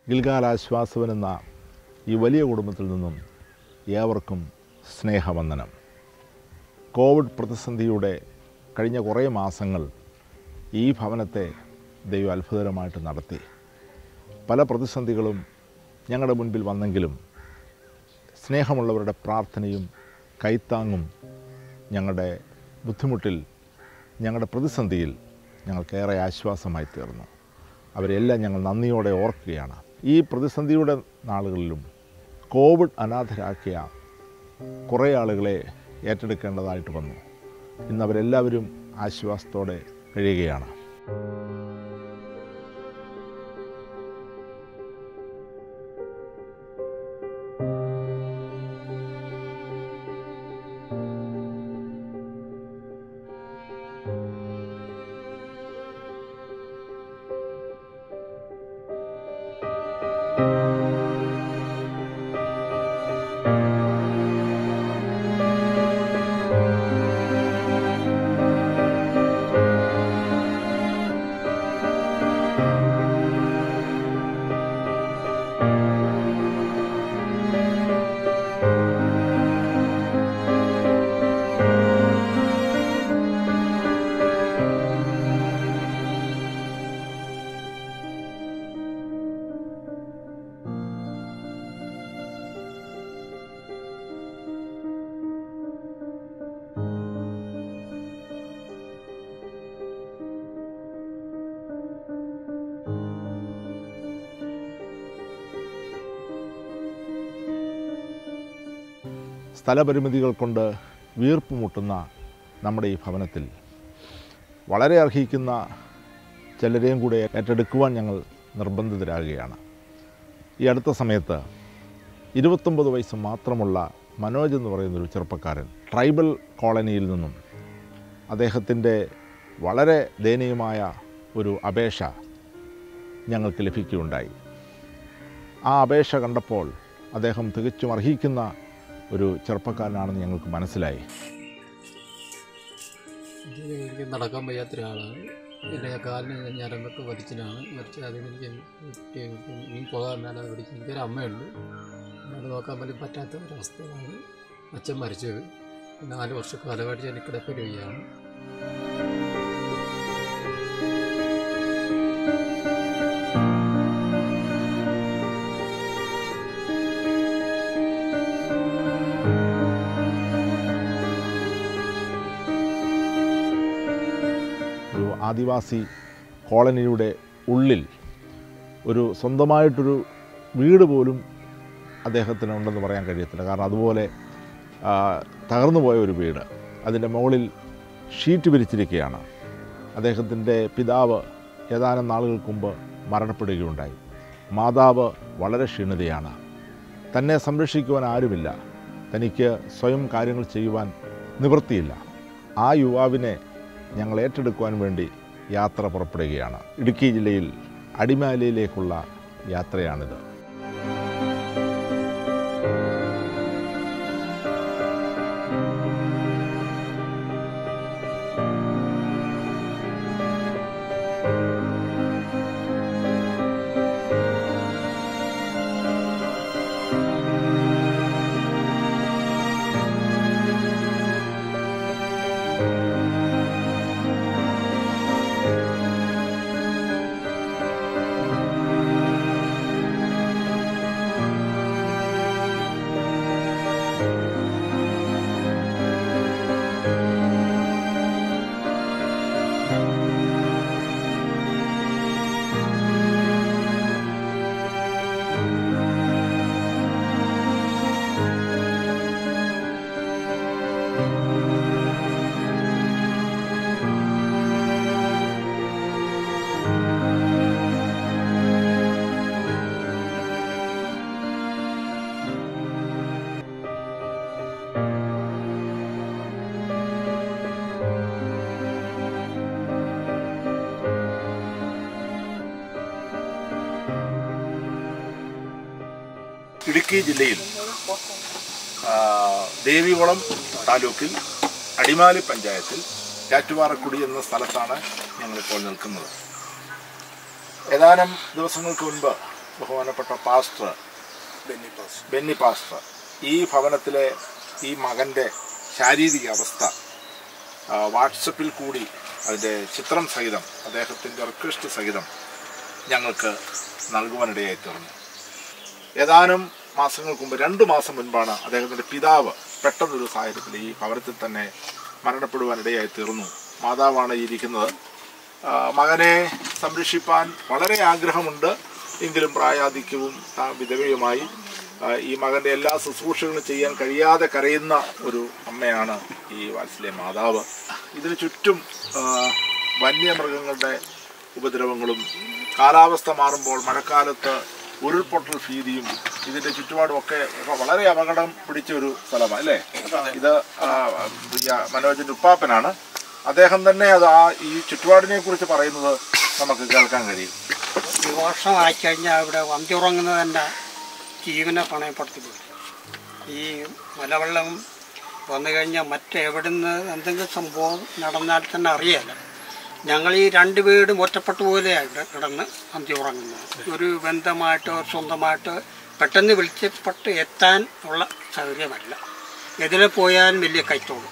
ഗിൽഗാൽ ആശ്വാസവൻ എന്ന ഈ വലിയ കുടുംബത്തിൽ നിന്നും ഏവർക്കും സ്നേഹവന്ദനം കോവിഡ് പ്രതിസന്ധിയുടെ കഴിഞ്ഞ കുറേ മാസങ്ങൾ ഈ ഭവനത്തെ ദൈവം അത്ഭുതകരമായിട്ട് നടത്തി പല പ്രതിസന്ധികളും ഞങ്ങളുടെ മുൻപിൽ വന്നെങ്കിലും സ്നേഹമുള്ളവരുടെ പ്രാർത്ഥനയും കൈത്താങ്ങും ഞങ്ങളുടെ ബുദ്ധിമുട്ടിൽ ഞങ്ങളുടെ പ്രതിസന്ധിയിൽ ഞങ്ങൾക്കേറെ ആശ്വാസമായി തീർന്നു അവരെല്ലാം ഞങ്ങൾ നന്ദിയോടെ ഓർക്കുകയാണ് ഈ പ്രതിസന്ധിയുടെ നാളുകളിലും കോവിഡ് അനാഥരാക്കിയ കുറേ ആളുകളെ ഏറ്റെടുക്കേണ്ടതായിട്ട് വന്നു ഇന്ന് അവരെല്ലാവരും ആശ്വാസത്തോടെ കഴിയുകയാണ് സ്ഥലപരിമിതികൾ കൊണ്ട് വീർപ്പ് മുട്ടുന്ന നമ്മുടെ ഈ ഭവനത്തിൽ വളരെ അർഹിക്കുന്ന ചിലരെയും കൂടെ ഏറ്റെടുക്കുവാൻ ഞങ്ങൾ നിർബന്ധിതരാകുകയാണ് ഈ അടുത്ത സമയത്ത് ഇരുപത്തൊമ്പത് വയസ്സ് മാത്രമുള്ള മനോജ് എന്ന് പറയുന്നൊരു ചെറുപ്പക്കാരൻ ട്രൈബൽ കോളനിയിൽ നിന്നും അദ്ദേഹത്തിൻ്റെ വളരെ ദയനീയമായ ഒരു അപേക്ഷ ഞങ്ങൾക്ക് ലഭിക്കുകയുണ്ടായി ആ അപേക്ഷ കണ്ടപ്പോൾ അദ്ദേഹം തികച്ചും അർഹിക്കുന്ന ഒരു ചെറുപ്പക്കാരനാണെന്ന് ഞങ്ങൾക്ക് മനസ്സിലായി ഇത് എനിക്ക് നടക്കാൻ വയ്യാത്ത ഒരാളാണ് എൻ്റെ കാലിന് ഞരമ്പൊക്കെ വലിച്ചിനാണ് വലിച്ച് അതിനെനിക്ക് ഇനി പോകാൻ മേലാതെ പിടിച്ച് എനിക്കൊരു അമ്മയുണ്ട് അത് നോക്കാൻ പോലും പറ്റാത്ത ഒരവസ്ഥയാണ് അച്ഛൻ മരിച്ചു നാല് വർഷക്കാലമായിട്ട് ഞാൻ കിടപ്പിരിക്കുകയാണ് ഒരു ആദിവാസി കോളനിയുടെ ഉള്ളിൽ ഒരു സ്വന്തമായിട്ടൊരു വീട് പോലും അദ്ദേഹത്തിന് ഉണ്ടെന്ന് പറയാൻ കഴിയത്തില്ല കാരണം അതുപോലെ ആ, തകർന്നു പോയ ഒരു വീട് അതിൻ്റെ മുകളിൽ ഷീറ്റ് വിരിച്ചിരിക്കുകയാണ് അദ്ദേഹത്തിൻ്റെ പിതാവ് ഏതാനും നാളുകൾക്ക് മുമ്പ് മരണപ്പെടുകയുണ്ടായി മാതാവ് വളരെ ക്ഷീണിതയാണ് തന്നെ സംരക്ഷിക്കുവാൻ ആരുമില്ല തനിക്ക് സ്വയം കാര്യങ്ങൾ ചെയ്യുവാൻ നിവൃത്തിയില്ല ആ യുവാവിനെ ഞങ്ങൾ ഏറ്റെടുക്കുവാൻ വേണ്ടി യാത്ര പുറപ്പെടുകയാണ് ഇടുക്കി ജില്ലയിൽ അടിമാലിയിലേക്കുള്ള യാത്രയാണിത് ഇടുക്കി ജില്ലയിൽ ആ, ദേവികുളം താലൂക്കിൽ അടിമാലി പഞ്ചായത്തിൽ ചാറ്റുപാറക്കുടി എന്ന സ്ഥലത്താണ് ഞങ്ങളിപ്പോൾ നിൽക്കുന്നത് ഏതാനും ദിവസങ്ങൾക്ക് മുൻപ് ബഹുമാനപ്പെട്ട പാസ്റ്റർ ബെന്നി പാസ്റ്റർ ഈ ഭവനത്തിലെ ഈ മകൻ്റെ ശാരീരിക അവസ്ഥ ആ, വാട്സപ്പിൽ കൂടി അതിൻ്റെ ചിത്രം സഹിതം അദ്ദേഹത്തിൻ്റെ റിക്വസ്റ്റ് സഹിതം ഞങ്ങൾക്ക് നൽകുവാനിടയായി തീർന്നു ഏതാനും മാസങ്ങൾക്ക് മുമ്പ് രണ്ട് മാസം മുൻപാണ് അദ്ദേഹത്തിൻ്റെ പിതാവ് പെട്ടെന്നൊരു സാഹചര്യത്തിൽ ഈ ഭവനത്തിൽ തന്നെ മരണപ്പെടുവാനിടയായി തീർന്നു മാതാവാണ് ഈ ഇരിക്കുന്നത് ആ, മകനെ സംരക്ഷിപ്പാൻ വളരെ ആഗ്രഹമുണ്ട് എങ്കിലും പ്രായാധിക്യവും ആ, വിധവയുമായി ആ, ഈ മകൻ്റെ എല്ലാ ശുശ്രൂഷകളും ചെയ്യാൻ കഴിയാതെ കരയുന്ന ഒരു അമ്മയാണ് ഈ വാത്സല്യ മാതാവ് ഇതിന് ചുറ്റും ആ, വന്യമൃഗങ്ങളുടെ ഉപദ്രവങ്ങളും കാലാവസ്ഥ മാറുമ്പോൾ മഴക്കാലത്ത് ഉരുൾപൊട്ടൽ ഭീതിയും ഇതിന്റെ ചുറ്റുപാടും ഒക്കെ വളരെ അപകടം പിടിച്ച ഒരു സ്ഥലമാണ് അല്ലേ ഇത് ആ, പ്രിയ മനോജിന്റെ ഉപ്പാപ്പനാണ് അദ്ദേഹം തന്നെ അത് ആ ഈ ചുറ്റുപാടിനെ കുറിച്ച് പറയുന്നത് നമുക്ക് കേൾക്കാൻ കഴിയും ഈ വർഷമായി കഴിഞ്ഞാൽ ഇവിടെ വന്തിയുറങ്ങുന്നത് തന്നെ ജീവനെ പണയപ്പെടുത്തി പോയി ഈ മലവെള്ളം വന്നു കഴിഞ്ഞാൽ മറ്റെവിടുന്ന് എന്തെങ്കിലും സംഭവം നടന്നാൽ തന്നെ അറിയാല്ല ഞങ്ങൾ ഈ രണ്ട് വീടും ഒറ്റപ്പെട്ട പോലെയാണ് ഇവിടെ കിടന്ന് അന്തി ഉറങ്ങുന്നത് ഒരു ബന്ധമായിട്ടോ സ്വന്തമായിട്ടോ പെട്ടെന്ന് വിളിച്ചപ്പെട്ട് എത്താൻ ഉള്ള സൗകര്യമല്ല എതിലെ പോയാലും വലിയ കയറ്റോളും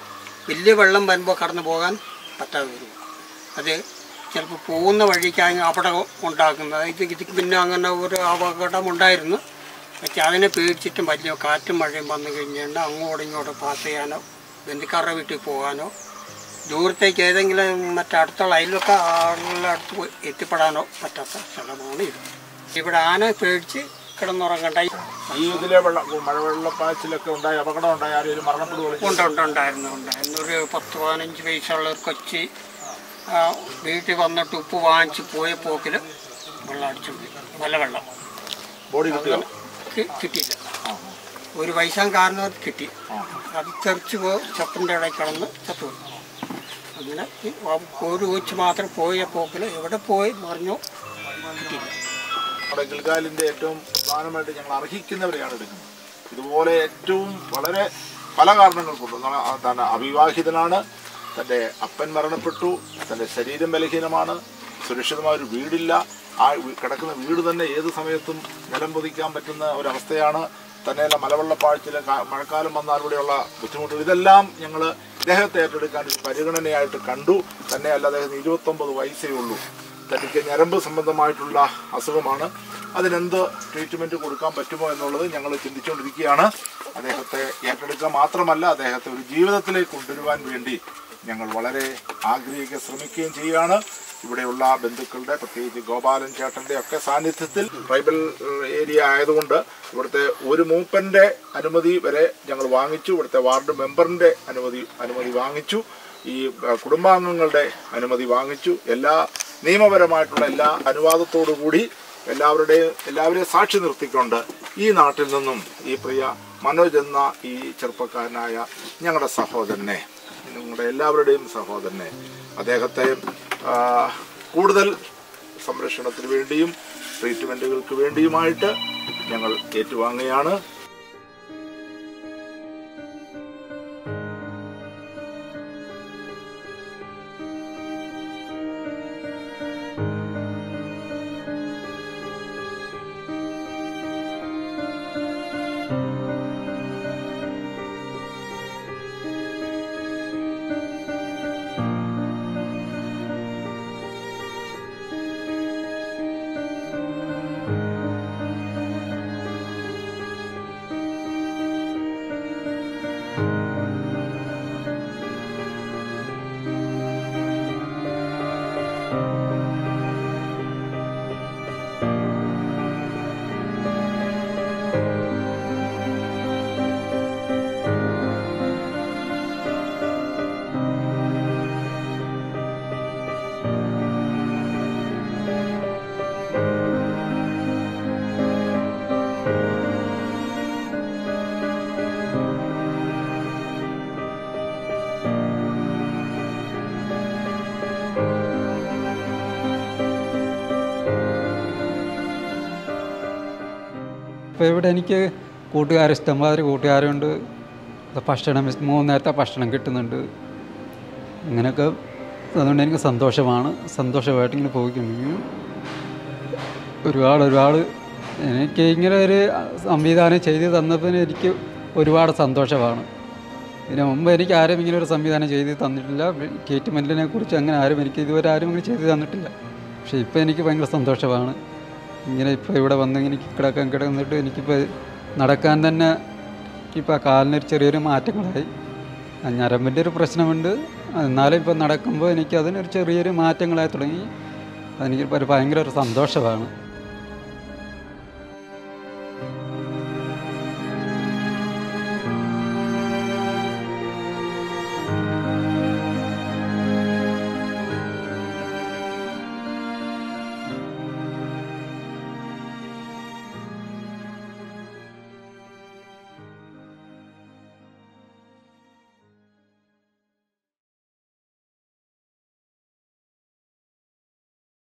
വലിയ വെള്ളം വരുമ്പോൾ കടന്നു പോകാൻ പറ്റാതെ വരും അത് ചിലപ്പോൾ പോകുന്ന വഴിക്കാണ് അപകടം ഉണ്ടാക്കുന്നത് ഇത് ഇത് പിന്നെ അങ്ങനെ ഒരു അപകടം ഉണ്ടായിരുന്നു പക്ഷെ അതിനെ പേടിച്ചിട്ടും വലിയ കാറ്റും മഴയും വന്നു കഴിഞ്ഞാൽ അങ്ങോട്ടും ഇങ്ങോട്ടും പാസ് ചെയ്യാനോ ബന്ധുക്കാരുടെ വീട്ടിൽ പോകാനോ ദൂരത്തേക്ക് ഏതെങ്കിലും മറ്റേ അടുത്തുള്ള അയലൊക്കെ ആളുകളുടെ അടുത്ത് പോയി എത്തിപ്പെടാനോ പറ്റാത്ത സ്ഥലമാണ് ഇത് ഇവിടെ ആന പേടിച്ച് കിടന്നുറങ്ങണ്ട ഈ ഇതിലെ വെള്ള മഴവെള്ളപ്പാച്ചിലൊക്കെ ഉണ്ടായ അപകടം ഉണ്ടായ ആരെങ്കിലും മരണപ്പെടുകയും ഉണ്ട് ഉണ്ട് ഉണ്ടായിരുന്നു ഉണ്ടായിരുന്നു ഒരു പത്ത് പതിനഞ്ച് വയസ്സുള്ള ഒരു കൊച്ചി ആ, വീട്ടിൽ വന്നിട്ട് ഉപ്പ് വാങ്ങിച്ച് പോയ പോക്കിൽ വെള്ളം അടിച്ചു പോയി നല്ല വെള്ളം ബോഡി കിട്ടിയോ കി- കിട്ടിയില്ല ഒരു വയസ്സാൻ കാരണം അത് കിട്ടി അത് തെറിച്ച് പോ ചപ്പിൻ്റെ ഇടയിൽ കിടന്ന് ചത്തുപോയി അങ്ങനെ ഈ വ- ഒരു കൊച്ച് മാത്രം പോയ പോക്കിൽ എവിടെ പോയി മറിഞ്ഞോ കിട്ടിയില്ല നമ്മുടെ ഗിൽഗാലിന്റെ ഏറ്റവും പ്രധാനമായിട്ട് ഞങ്ങൾ അർഹിക്കുന്നവരെയാണ് എടുക്കുന്നത് ഇതുപോലെ ഏറ്റവും വളരെ പല കാരണങ്ങൾ കൊണ്ട് നമ്മ- ആ തന്നെ അവിവാഹിതനാണ് തൻ്റെ അപ്പൻ മരണപ്പെട്ടു തൻ്റെ ശരീരം ബലഹീനമാണ് സുരക്ഷിതമായ ഒരു വീടില്ല ആ വീ- കിടക്കുന്ന വീട് തന്നെ ഏത് സമയത്തും നിലം പൊതിക്കാൻ പറ്റുന്ന ഒരവസ്ഥയാണ് തന്നെയല്ല മലവെള്ളപ്പാഴ്ചയിൽ മഴക്കാലം വന്നാൽ ഇവിടെയുള്ള ബുദ്ധിമുട്ടുകൾ ഇതെല്ലാം ഞങ്ങൾ ഇദ്ദേഹത്തെ ഏറ്റെടുക്കാൻ ഒരു പരിഗണനയായിട്ട് കണ്ടു തന്നെയല്ല അദ്ദേഹത്തിന് ഇരുപത്തൊമ്പത് വയസ്സേ ഉള്ളൂ തനിക്ക് ഞരമ്പ് സംബന്ധമായിട്ടുള്ള അസുഖമാണ് അതിനെന്ത് ട്രീറ്റ്മെൻറ്റ് കൊടുക്കാൻ പറ്റുമോ എന്നുള്ളത് ഞങ്ങൾ ചിന്തിച്ചുകൊണ്ടിരിക്കുകയാണ് അദ്ദേഹത്തെ ഏറ്റെടുക്കുക മാത്രമല്ല അദ്ദേഹത്തെ ഒരു ജീവിതത്തിലേക്ക് കൊണ്ടുവരുവാൻ വേണ്ടി ഞങ്ങൾ വളരെ ആഗ്രഹിക്കുക ശ്രമിക്കുകയും ചെയ്യുകയാണ് ഇവിടെയുള്ള ബന്ധുക്കളുടെ പ്രത്യേകിച്ച് ഗോപാലൻ ചേട്ടൻ്റെ ഒക്കെ സാന്നിധ്യത്തിൽ ട്രൈബൽ ഏഹ്, ഏരിയ ആയതുകൊണ്ട് ഇവിടുത്തെ ഒരു മൂപ്പൻ്റെ അനുമതി വരെ ഞങ്ങൾ വാങ്ങിച്ചു ഇവിടുത്തെ വാർഡ് മെമ്പറിൻ്റെ അനുമതി അനുമതി വാങ്ങിച്ചു ഈ ഏഹ്, കുടുംബാംഗങ്ങളുടെ അനുമതി വാങ്ങിച്ചു എല്ലാ നിയമപരമായിട്ടുള്ള എല്ലാ അനുവാദത്തോടു കൂടി എല്ലാവരുടെയും എല്ലാവരെയും സാക്ഷി നിർത്തിക്കൊണ്ട് ഈ നാട്ടിൽ നിന്നും ഈ പ്രിയ മനോജ് എന്ന ഈ ചെറുപ്പക്കാരനായ ഞങ്ങളുടെ സഹോദരനെ നിങ്ങളുടെ എല്ലാവരുടെയും സഹോദരനെ അദ്ദേഹത്തെ ആ, കൂടുതൽ സംരക്ഷണത്തിന് വേണ്ടിയും ട്രീറ്റ്മെൻറ്റുകൾക്ക് വേണ്ടിയുമായിട്ട് ഞങ്ങൾ ഏറ്റുവാങ്ങുകയാണ് ഇപ്പോൾ ഇവിടെ എനിക്ക് കൂട്ടുകാർ ഇഷ്ടംമാതിരി കൂട്ടുകാരുണ്ട് ഭക്ഷണം മൂന്ന് നേരത്തെ ഭക്ഷണം കിട്ടുന്നുണ്ട് അങ്ങനെയൊക്കെ അതുകൊണ്ട് എനിക്ക് സന്തോഷമാണ് സന്തോഷമായിട്ട് ഇങ്ങനെ പോയിക്കൊണ്ടിരിക്കുന്നു ഒരുപാട് ഒരുപാട് എനിക്ക് ഇങ്ങനെ ഒരു സംവിധാനം ചെയ്ത് തന്നപ്പോൾ എനിക്ക് ഒരുപാട് സന്തോഷമാണ് ഇതിന് മുമ്പ് എനിക്ക് ആരും ഇങ്ങനെ ഒരു സംവിധാനം ചെയ്ത് തന്നിട്ടില്ല ട്രീറ്റ്മെൻറ്റിനെ കുറിച്ച് അങ്ങനെ ആരും എനിക്ക് ഇതുവരെ ആരും ഇങ്ങനെ ചെയ്ത് തന്നിട്ടില്ല പക്ഷേ ഇപ്പോൾ എനിക്ക് ഭയങ്കര സന്തോഷമാണ് ഇങ്ങനെ ഇപ്പോൾ ഇവിടെ വന്ന് ഇങ്ങനെ കിടക്കാൻ കിടന്നിട്ട് എനിക്കിപ്പോൾ നടക്കാൻ തന്നെ ഇപ്പോൾ കാലിനൊരു ചെറിയൊരു മാറ്റങ്ങളായി ആ ഞരമ്പിൻ്റെ ഒരു പ്രശ്നമുണ്ട് എന്നാലും ഇപ്പോൾ നടക്കുമ്പോൾ എനിക്ക് അതിനൊരു ചെറിയൊരു മാറ്റങ്ങളായി തുടങ്ങി അതെനിക്ക് ഒരു ഭയങ്കര ഒരു സന്തോഷമാണ്